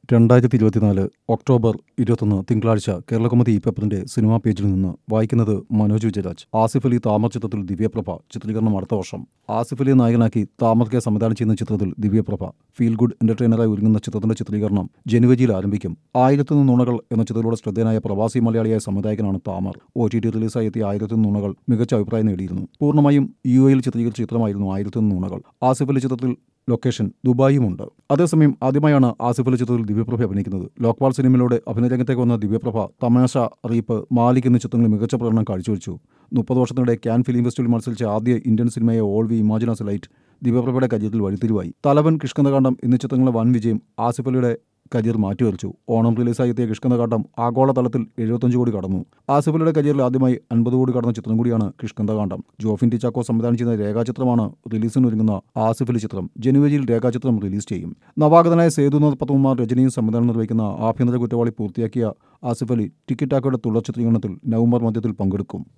രണ്ടായിരത്തി ഇരുപത്തിനാല് ഒക്ടോബർ ഇരുപത്തൊന്ന് തിങ്കളാഴ്ച കേരളകൗമുദി ഈ പേപ്പറിന്റെ സിനിമാ പേജിൽ നിന്ന് വായിക്കുന്നത് മനോജ് വിജയരാജ് ആസിഫ് അലി താമർ ചിത്രത്തിൽ ദിവ്യപ്രഭ ചിത്രീകരണം അടുത്ത വർഷം ആസിഫ് അലിയെ നായകനാക്കി താമർ കെ സംവിധാനം ചെയ്യുന്ന ചിത്രത്തിൽ ദിവ്യപ്രഭ ഫീൽ ഗുഡ് എന്റർടൈനറായി ഒരുങ്ങുന്ന ചിത്രത്തിന്റെ ചിത്രീകരണം ജനുവരിയിൽ ആരംഭിക്കും ആയിരത്തി നുണകൾ എന്ന ചിത്രത്തിലൂടെ ശ്രദ്ധേയനായ പ്രവാസി മലയാളിയായ സംവിധായകനാണ് താമർ ഒ ടി ടി റിലീസായി എത്തിയ ആയിരത്തി നുണകൾ മികച്ച അഭിപ്രായം നേടിയിരുന്നു പൂർണ്ണമായും യു എയിൽ ചിത്രീകരിച്ച ചിത്രമായിരുന്നു ആയിരത്തി നുണകൾ ആസിഫ് അലി ചിത്രത്തിൽ ലൊക്കേഷൻ ദുബായുമുണ്ട് അതേസമയം ആദ്യമായാണ് ആസിഫ് അലി ചിത്രത്തിൽ ദിവ്യപ്രഭ അഭിനയിക്കുന്നത് ലോക്പാൽ സിനിമയിലൂടെ അഭിനയരംഗത്തേക്ക് വന്ന ദിവ്യപ്രഭ തമാശ റീപ്പ് മാലിക് എന്നീ ചിത്രങ്ങളിൽ മികച്ച പ്രകടനം കാഴ്ചവെച്ചു മുപ്പത് വർഷത്തിനിടെ ക്യാൻ ഫിലിം ഫെസ്റ്റിവലിൽ മത്സരിച്ച ആദ്യ ഇന്ത്യൻ സിനിമയെ ഓൾ വി ഇമാജിനസ് ലൈറ്റ് ദിവ്യപ്രഭയുടെ കരിയറിൽ വഴിത്തിരിവായി തലവൻ കിഷ്കന്ധകാണ്ഡം എന്നീ ചിത്രങ്ങളുടെ വൻ വിജയം ആസിഫ് അലിയുടെ കരിയർ മാറ്റിവരച്ചു ഓണം റിലീസായി എത്തിയ കിഷ്കന്ധകാട്ടം ആഗോളതലത്തിൽ എഴുപത്തഞ്ച് കോടി കടന്നു ആസിഫലിയുടെ കരിയറിൽ ആദ്യമായി അൻപത് കോടി കടന്ന ചിത്രം കൂടിയാണ് കിഷ്കന്ധകാണ്ഡം ജോഫിൻ ടി ചാക്കോ സംവിധാനം ചെയ്യുന്ന രേഖാചിത്രമാണ് റിലീസിനൊരുങ്ങുന്ന ആസിഫലി ചിത്രം ജനുവരിയിൽ രേഖാചിത്രം റിലീസ് ചെയ്യും നവാഗതനായ സേതുനാഥ് പത്മകുമാർ രജനിയും സംവിധാനം നിർവഹിക്കുന്ന ആഭ്യന്തര കുറ്റവാളി പൂർത്തിയാക്കിയ ആസിഫ് അലി ടിക്കറ്റ് ടാക്കോയുടെ തുടർ ചിത്രീകരണത്തിൽ നവംബർ മധ്യത്തിൽ പങ്കെടുക്കും